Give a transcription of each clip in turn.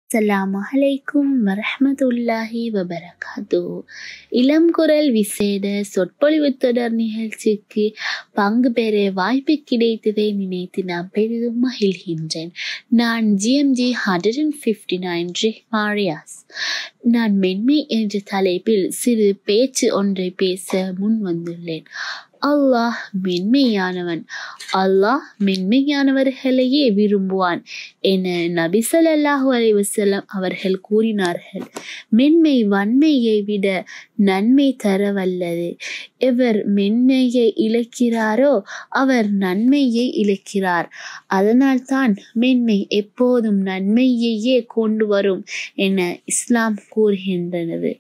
அஸ்ஸலாமு அலைக்கும் வரஹ்மத்துல்லாஹி வபரகாத்து இளம் குரல் விசேட சொற்பொழிவு தொடர் நிகழ்ச்சிக்கு பங்கு பெற வாய்ப்பு கிடைத்ததை நினைத்து நான் பெரிதும் மகிழ்கின்றேன் நான் GMG hundred and fifty nine மாரியாஸ் நான் மென்மை என்ற தலைப்பில் சிறு பேச்சு ஒன்றை பேச முன் வந்துள்ளேன் அல்லாஹ் மென்மையானவன் அல்லாஹ் மென்மையானவர்களையே விரும்புவான் என நபி ஸல்லல்லாஹு அலைஹி வஸல்லம் அவர்கள் கூறினார்கள் மென்மை வன்மையை விட நன்மை தர வல்லது எவர் மென்மையை இழக்கிறாரோ அவர் நன்மையை இழக்கிறார் அதனால்தான் மென்மை எப்போதும் நன்மையையே கொண்டு வரும் என இஸ்லாம் கூறுகின்றது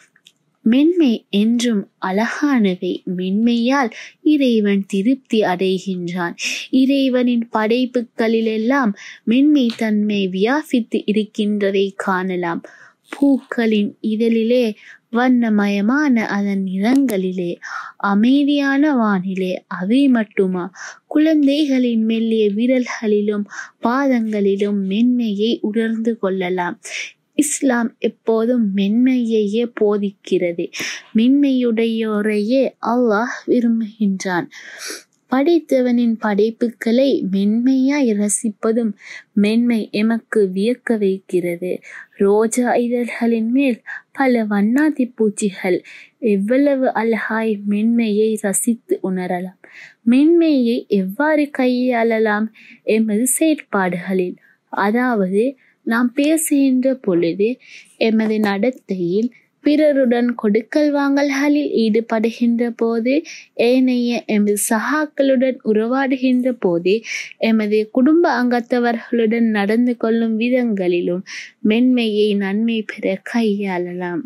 மென்மை என்றும் அழகானவை மென்மையால் இறைவன் திருப்தி அடைகின்றான் இறைவனின் படைப்புகளிலெல்லாம் மென்மை தன்மை வியாபித்து இருக்கின்றதை காணலாம் பூக்களின் இதழிலே வண்ணமயமான அதன் நிறங்களிலே அமைதியான வானிலே அவை மட்டுமா குழந்தைகளின் மெல்லிய விரல்களிலும் பாதங்களிலும் மென்மையை உணர்ந்து கொள்ளலாம் இஸ்லாம் எப்போதும் மென்மையையே போதிக்கிறது மென்மையுடையோரையே அல்லாஹ் விரும்புகின்றான் படைத்தவனின் படைப்புகளை மென்மையாய் ரசிப்பதும் மென்மை எமக்கு வியக்க வைக்கிறது ரோஜா இதழ்களின் மேல் பல வண்ணாத்தி பூச்சிகள் எவ்வளவு அழகாய் மென்மையை ரசித்து உணரலாம் மென்மையை எவ்வாறு கையாளலாம் எமது செயற்பாடுகளில் அதாவது நாம் பேசுகின்ற பொழுது எமது நடத்தையில் பிறருடன் கொடுக்கல் வாங்கல்களில் ஈடுபடுகின்ற போது ஏனைய எமது சகாக்களுடன் உறவாடுகின்ற போது எமது குடும்ப அங்கத்தவர்களுடன் நடந்து கொள்ளும் விதங்களிலும் மென்மையை நன்மை பெற கையாளலாம்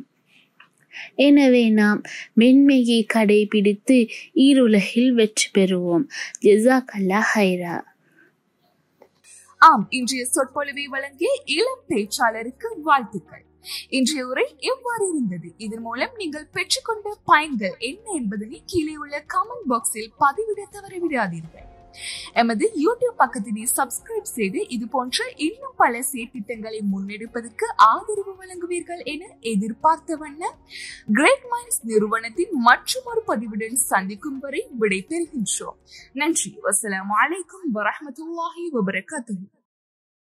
எனவே நாம் மென்மையை கடைபிடித்து ஈருலகில் வெற்றி பெறுவோம் ஜெசாக் ஹைரா ஆம் இன்றைய சொற்பொழிவை வழங்கிய இளம் பேச்சாளருக்கு வாழ்த்துக்கள் இன்றைய உரை எவ்வாறு இருந்தது இதன் மூலம் நீங்கள் பெற்றுக்கொண்ட பயன்கள் என்ன என்பதனை கீழே உள்ள கமெண்ட் பாக்ஸில் பதிவிட தவறவிடாதீர்கள் எமது யூடியூப் பக்கத்தினை சப்ஸ்கிரைப் செய்து இது போன்ற இன்னும் பல செயற்திட்டங்களை முன்னெடுப்பதற்கு ஆதரவு வழங்குவீர்கள் என எதிர்பார்த்த வண்ணம் கிரேட் மைண்ட்ஸ் நிறுவனத்தின் மற்றும் ஒரு பதிவுடன் சந்திக்கும் வரை விடை பெறுகின்றோம் நன்றி வசலாம் அலைக்கும் வரமத்துல்லாஹி வபரகாத்துஹு